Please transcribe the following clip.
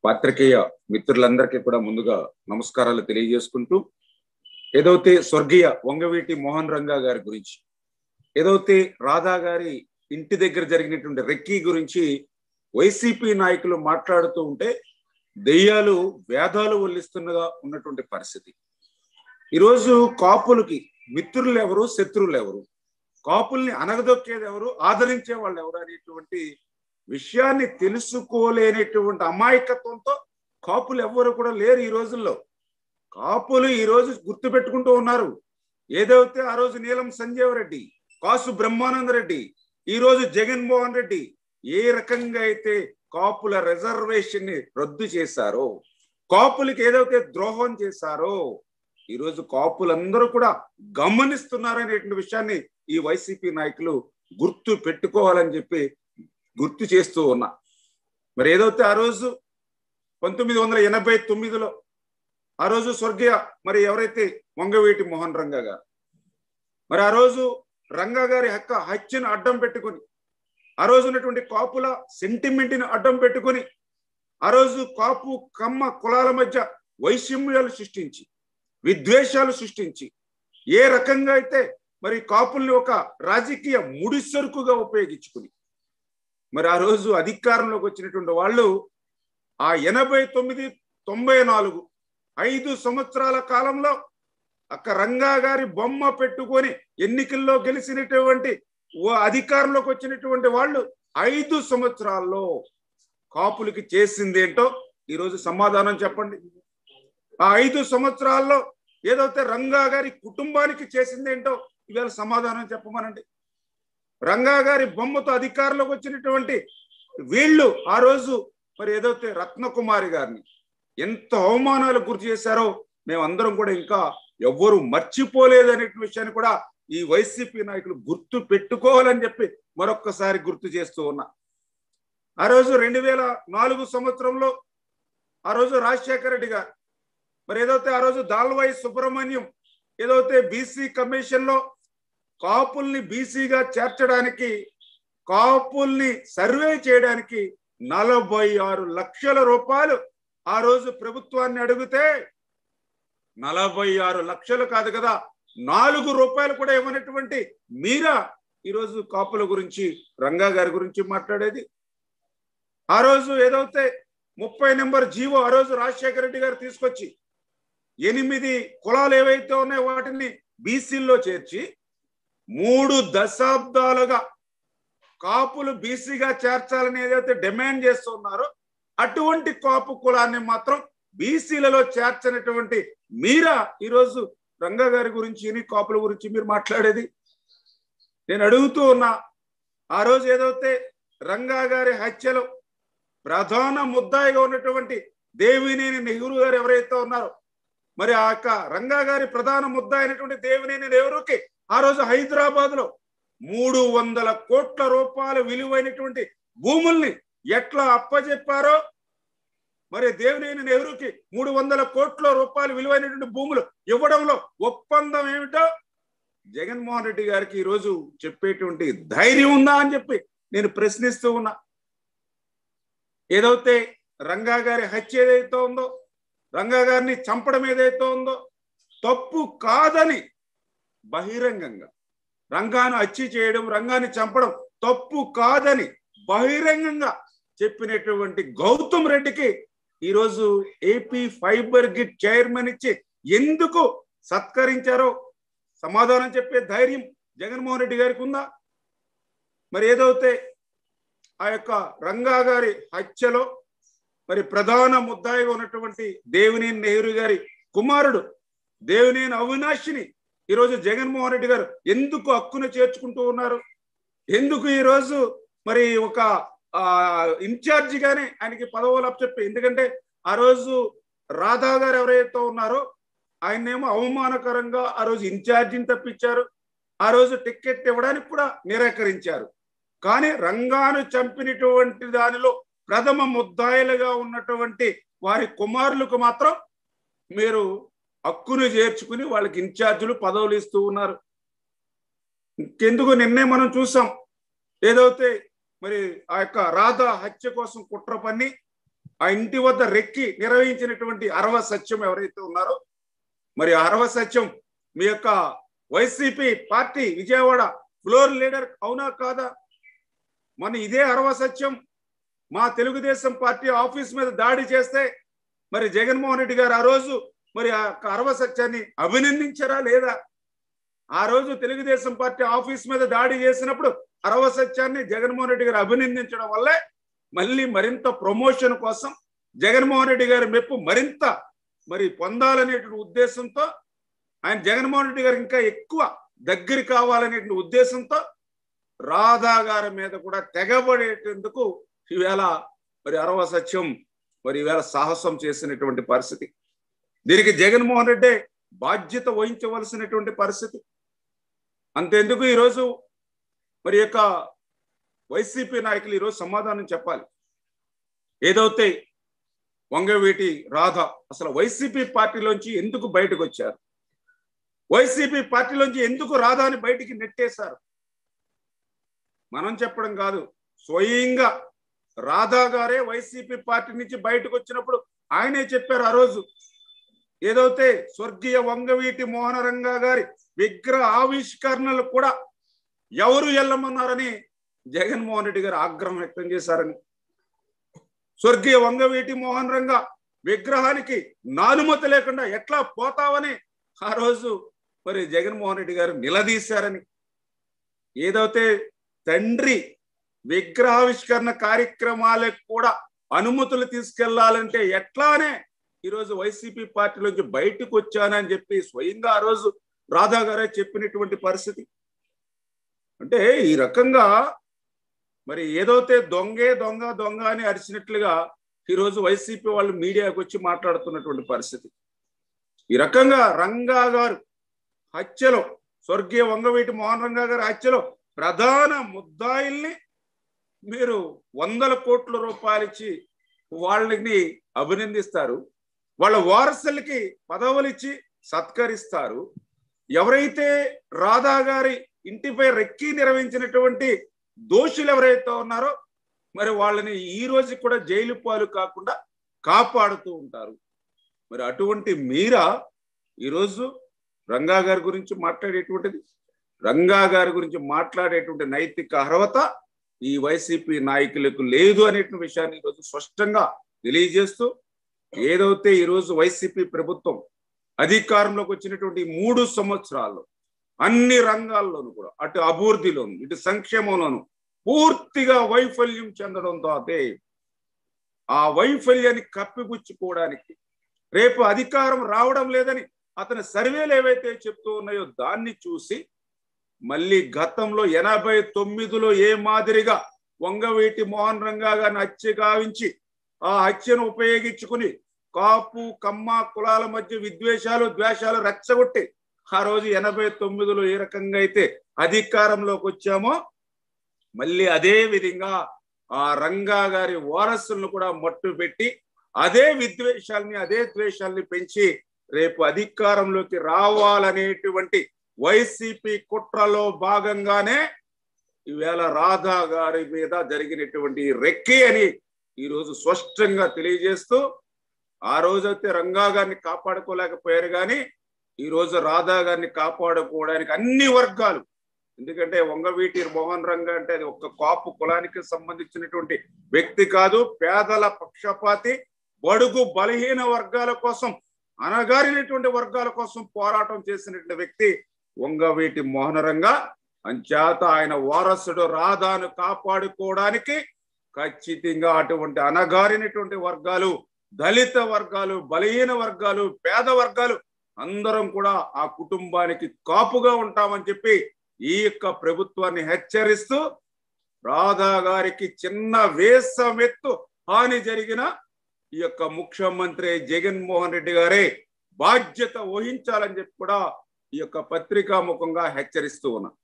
పాత్రికేయ మిత్రులందరికీ కూడా ముందుగా నమస్కారాలు తెలియజేసుకుంటూ ఏదైతే స్వర్గీయ వంగవీటి మోహన్ రంగా గారి గురించి ఏదైతే రాధా గారి ఇంటి దగ్గర జరిగినటువంటి రెక్కీ గురించి వైసీపీ నాయకులు మాట్లాడుతూ ఉంటే దెయ్యాలు వేదాలు వల్లిస్తున్నగా ఉన్నటువంటి పరిస్థితి ఈరోజు కాపులకి మిత్రులు ఎవరు శత్రువులు ఎవరు కాపుల్ని అనగదొక్కేది ఎవరు ఆదరించే వాళ్ళు ఎవరు అనేటువంటి విషయాన్ని తెలుసుకోలేనటువంటి అమాయకత్వంతో కాపులు ఎవ్వరు కూడా లేరు ఈ రోజుల్లో కాపులు ఈ రోజు గుర్తు పెట్టుకుంటూ ఉన్నారు ఏదైతే ఆ రోజు నీలం సంజీవ్ రెడ్డి కాసు బ్రహ్మానంద రెడ్డి ఈ రోజు జగన్మోహన్ రెడ్డి ఏ రకంగా అయితే కాపుల రిజర్వేషన్ ని రద్దు చేశారో కాపులకి ఏదైతే ద్రోహం చేశారో ఈ రోజు కాపులందరూ కూడా గమనిస్తున్నారనేటువంటి విషయాన్ని ఈ వైసీపీ నాయకులు గుర్తు పెట్టుకోవాలని చెప్పి గుర్తు చేస్తూ ఉన్నా మరి ఏదైతే ఆ రోజు పంతొమ్మిది వందల ఎనభై తొమ్మిదిలో ఆ రోజు స్వర్గీయ మరి ఎవరైతే వంగవీటి మోహన్ రంగా గారు మరి ఆ రోజు రంగా గారి హక్క హత్యను అడ్డం పెట్టుకొని ఆ రోజు ఉన్నటువంటి కాపుల సెంటిమెంట్ని అడ్డం పెట్టుకొని ఆ రోజు కాపు కమ్మ కులాల మధ్య వైషమ్యాలు సృష్టించి విద్వేషాలు సృష్టించి ఏ రకంగా అయితే మరి కాపుల్ని ఒక రాజకీయ ముడిసరుకుగా ఉపయోగించుకుని మరి ఆ రోజు అధికారంలోకి వచ్చినటువంటి వాళ్ళు ఆ ఎనభై తొమ్మిది తొంభై నాలుగు ఐదు సంవత్సరాల కాలంలో అక్క రంగా గారి బొమ్మ పెట్టుకొని ఎన్నికల్లో గెలిచినటువంటి అధికారంలోకి వచ్చినటువంటి వాళ్ళు ఐదు సంవత్సరాల్లో కాపులకి చేసింది ఏంటో ఈరోజు సమాధానం చెప్పండి ఆ ఐదు సంవత్సరాల్లో ఏదైతే రంగా గారి కుటుంబానికి చేసింది ఏంటో ఇవాళ సమాధానం చెప్పమనండి రంగా గారి బొమ్మతో అధికారంలోకి వచ్చినటువంటి వీళ్ళు ఆ రోజు మరి ఏదైతే రత్నకుమారి గారిని ఎంత అవమానాలు గురి చేశారో మేమందరం కూడా ఇంకా ఎవ్వరు మర్చిపోలేదు అనే విషయాన్ని కూడా ఈ వైసీపీ నాయకులు గుర్తు పెట్టుకోవాలని చెప్పి మరొక్కసారి గుర్తు చేస్తూ ఉన్నా ఆ రోజు రెండు వేల నాలుగు సంవత్సరంలో ఆ రోజు రాజశేఖర రెడ్డి గారు మరి ఏదైతే ఆ రోజు దాల్వాయి సుబ్రహ్మణ్యం ఏదైతే బీసీ కమిషన్ లో కాపుల్ని బీసీగా చేర్చడానికి కాపుల్ని సర్వే చేయడానికి నలభై ఆరు లక్షల రూపాయలు ఆ రోజు ప్రభుత్వాన్ని అడిగితే నలభై ఆరు లక్షలు కాదు కదా నాలుగు రూపాయలు కూడా ఇవ్వనటువంటి మీరా ఈరోజు కాపుల గురించి రంగా గారి గురించి మాట్లాడేది ఆ రోజు ఏదైతే ముప్పై నెంబర్ జీవో ఆ రోజు రాజశేఖర రెడ్డి గారు తీసుకొచ్చి ఎనిమిది కులాలు ఏవైతే ఉన్నాయో వాటిని బీసీల్లో చేర్చి మూడు దశాబ్దాలుగా కాపులు బీసీగా చేర్చాలని ఏదైతే డిమాండ్ చేస్తున్నారో అటువంటి కాపు కులాన్ని మాత్రం బీసీలలో చేర్చనటువంటి మీరా ఈరోజు రంగా గారి గురించి కాపుల గురించి మీరు మాట్లాడేది నేను అడుగుతూ ఉన్నా ఆ రోజు ఏదైతే రంగా గారి హత్యలో ప్రధాన ముద్దాయిగా ఉన్నటువంటి దేవినేని నెహ్రూ గారు ఎవరైతే ఉన్నారో మరి ఆ యొక్క రంగా గారి ప్రధాన ముద్ద అయినటువంటి దేవినేని నెహ్రూకి ఆ రోజు హైదరాబాద్ లో మూడు వందల కోట్ల రూపాయల విలువైనటువంటి భూముల్ని ఎట్లా అప్పచెప్పారో మరి దేవినేని నెహ్రూకి మూడు వందల కోట్ల రూపాయలు విలువైనటువంటి భూములు ఇవ్వడంలో ఒప్పందం ఏమిటో జగన్మోహన్ రెడ్డి గారికి ఈరోజు చెప్పేటువంటి ధైర్యం ఉందా అని చెప్పి నేను ప్రశ్నిస్తూ ఉన్నా ఏదైతే రంగా గారి హత్య ఏదైతే ఉందో రంగా గారిని చంపడం ఏదైతే ఉందో తప్పు కాదని బహిరంగంగా రంగాను హత్య చేయడం రంగాన్ని చంపడం తప్పు కాదని బహిరంగంగా చెప్పినటువంటి గౌతమ్ రెడ్డికి ఈరోజు ఏపీ ఫైబర్ గిట్ చైర్మన్ ఇచ్చి ఎందుకు సత్కరించారో సమాధానం చెప్పే ధైర్యం జగన్మోహన్ రెడ్డి గారికి ఉందా మరి ఏదైతే ఆ యొక్క రంగా గారి హత్యలో మరి ప్రధాన ముద్దాయిగా ఉన్నటువంటి దేవినేని నెహ్రూ గారి కుమారుడు దేవినేని అవినాష్ని ఈరోజు జగన్మోహన్ రెడ్డి గారు ఎందుకు హక్కును చేర్చుకుంటూ ఉన్నారు ఎందుకు ఈరోజు మరి ఒక ఇన్ఛార్జిగానే ఆయనకి పదవులు చెప్పి ఎందుకంటే ఆ రోజు రాధా గారు ఎవరైతే ఉన్నారో ఆయన్నేమో అవమానకరంగా ఆ రోజు ఇన్ఛార్జిని తప్పించారు ఆ రోజు టికెట్ ఇవ్వడానికి కూడా నిరాకరించారు కానీ రంగాను చంపినటువంటి దానిలో ప్రథమ ముద్దాయిలుగా ఉన్నటువంటి వారి కుమారులకు మాత్రం మీరు హక్కును చేర్చుకుని వాళ్ళకి ఇన్ఛార్జీలు పదవులు ఇస్తూ ఉన్నారు ఇంకెందుకు నిన్నే మనం చూసాం ఏదైతే మరి ఆ యొక్క రాధ హత్య కోసం కుట్ర పన్ని ఆ ఇంటి వద్ద రెక్కి నిర్వహించినటువంటి అరవ సత్యం ఎవరైతే ఉన్నారో మరి అరవ సత్యం మీ యొక్క YCP party Vijayawada floor leader అవునా కాదా మన ఇదే అరవ సత్యం మా తెలుగుదేశం పార్టీ ఆఫీస్ మీద దాడి చేస్తే మరి జగన్మోహన్ రెడ్డి గారు ఆ రోజు మరి ఆ అరవ సత్యాన్ని అభినందించరా లేదా ఆ రోజు తెలుగుదేశం పార్టీ ఆఫీస్ మీద దాడి చేసినప్పుడు అరవ సత్యాన్ని జగన్మోహన్ రెడ్డి గారు అభినందించడం వల్లే మళ్ళీ మరింత ప్రమోషన్ కోసం జగన్మోహన్ రెడ్డి గారి మెప్పు మరింత మరి పొందాలనేటువంటి ఉద్దేశంతో ఆయన జగన్మోహన్ రెడ్డి గారు ఇంకా ఎక్కువ దగ్గర కావాలనేటువంటి ఉద్దేశంతో రాధా గారి మీద కూడా తెగబడేటందుకు ఈవేళ మరి అరవ సత్యం మరి ఈవేళ సాహసం చేసినటువంటి పరిస్థితి దీనికి జగన్మోహన్ రెడ్డి బాధ్యత వహించవలసినటువంటి పరిస్థితి అంతెందుకు ఈరోజు మరి యొక్క వైసీపీ నాయకులు ఈరోజు సమాధానం చెప్పాలి ఏదైతే వంగవీటి రాధ అసలు వైసీపీ పార్టీలోంచి ఎందుకు బయటకు వచ్చారు వైసీపీ పార్టీలోంచి ఎందుకు రాధాని బయటికి నెట్టేశారు మనం చెప్పడం కాదు స్వయంగా రాధా గారే వైసీపీ పార్టీ నుంచి బయటకు వచ్చినప్పుడు ఆయనే చెప్పారు ఆ రోజు ఏదైతే స్వర్గీయ వంగవీటి మోహనరంగా గారి విగ్రహ ఆవిష్కరణలు కూడా ఎవరు వెళ్ళమన్నారని జగన్మోహన్ రెడ్డి గారు ఆగ్రహం వ్యక్తం చేశారని స్వర్గీయ వంగవీటి మోహన్ రంగ విగ్రహానికి నానుమతి లేకుండా ఎట్లా పోతావని ఆ రోజు మరి జగన్మోహన్ రెడ్డి గారు నిలదీశారని ఏదైతే తండ్రి విగ్రహావిష్కరణ కార్యక్రమాలకు కూడా అనుమతులు తీసుకెళ్లాలంటే ఎట్లానే ఈరోజు వైసీపీ పార్టీలోంచి బయటకు వచ్చానని చెప్పి స్వయంగా ఆ రోజు రాధా గారే చెప్పినటువంటి పరిస్థితి అంటే ఈ రకంగా మరి ఏదైతే దొంగే దొంగ దొంగ అని అరిచినట్లుగా ఈరోజు వైసీపీ వాళ్ళు మీడియాకు వచ్చి మాట్లాడుతున్నటువంటి పరిస్థితి ఈ రకంగా రంగా గారు హత్యలో స్వర్గీయ వంగవీటి మోహన్ రంగా గారి హత్యలో ప్రధాన ముద్దాయిల్ని మీరు వందల కోట్ల రూపాయలు ఇచ్చి వాళ్ళని అభినందిస్తారు వాళ్ళ వారసులకి పదవులు ఇచ్చి సత్కరిస్తారు ఎవరైతే రాధా గారి ఇంటిపై రెక్కి నిర్వహించినటువంటి దోషులు ఎవరైతే ఉన్నారో మరి వాళ్ళని ఈ రోజు కూడా జైలు పాలు కాకుండా కాపాడుతూ ఉంటారు మరి అటువంటి మీరా ఈరోజు రంగా గారి గురించి మాట్లాడేటువంటిది రంగా గారి గురించి మాట్లాడేటువంటి నైతిక అర్హత ఈ వైసీపీ నాయకులకు లేదు అనేటువంటి విషయాన్ని ఈరోజు స్పష్టంగా తెలియజేస్తూ ఏదైతే ఈరోజు వైసీపీ ప్రభుత్వం అధికారంలోకి వచ్చినటువంటి మూడు సంవత్సరాల్లో అన్ని రంగాల్లోనూ కూడా అటు అభివృద్ధిలోను ఇటు సంక్షేమంలోను పూర్తిగా వైఫల్యం చెందడంతో అదే ఆ వైఫల్యాన్ని కప్పిపుచ్చుకోవడానికి రేపు అధికారం రావడం లేదని అతని సర్వేలు ఏవైతే చెప్తూ ఉన్నాయో దాన్ని చూసి మళ్ళీ గతంలో ఎనభై తొమ్మిదిలో ఏ మాదిరిగా వంగవీటి మోహన్ రంగా గారిని హత్య గావించి ఆ హత్యను ఉపయోగించుకుని కాపు కమ్మ కులాల మధ్య విద్వేషాలు ద్వేషాలు రెచ్చగొట్టి ఆ రోజు ఎనభై తొమ్మిదిలో ఏ రకంగా అయితే అధికారంలోకి వచ్చామో మళ్ళీ అదే విధంగా ఆ రంగా గారి వారసులను కూడా మట్టు పెట్టి అదే విద్వేషాల్ని అదే ద్వేషాల్ని పెంచి రేపు అధికారంలోకి రావాలనేటువంటి వైసీపీ కుట్రలో భాగంగానే ఈవేళ రాధా గారి మీద జరిగినటువంటి రెక్కి అని ఈరోజు స్పష్టంగా తెలియజేస్తూ ఆ రోజైతే రంగా గారిని కాపాడుకోలేకపోయారు కానీ ఈ రోజు రాధా గారిని కాపాడుకోవడానికి అన్ని వర్గాలు ఎందుకంటే వంగవీటి మోహన్ రంగ అంటే అది ఒక్క కాపు కులానికి సంబంధించినటువంటి వ్యక్తి కాదు పేదల పక్షపాతి బడుగు బలహీన వర్గాల కోసం అనగారినటువంటి వర్గాల కోసం పోరాటం చేసినటువంటి వ్యక్తి వంగవీటి మోహనరంగ అంచేత ఆయన వారసుడు రాధాను కాపాడుకోవడానికి ఖచ్చితంగా అటువంటి అనగారినటువంటి వర్గాలు దళిత వర్గాలు బలహీన వర్గాలు పేద వర్గాలు అందరం కూడా ఆ కుటుంబానికి కాపుగా ఉంటామని చెప్పి ఈ యొక్క ప్రభుత్వాన్ని హెచ్చరిస్తూ రాధా గారికి చిన్న వేసమెత్తు హాని జరిగిన ఈ యొక్క ముఖ్యమంత్రి జగన్మోహన్ రెడ్డి గారే బాధ్యత వహించాలని చెప్పి కూడా ఈ యొక్క పత్రికా ముఖంగా హెచ్చరిస్తూ ఉన్నా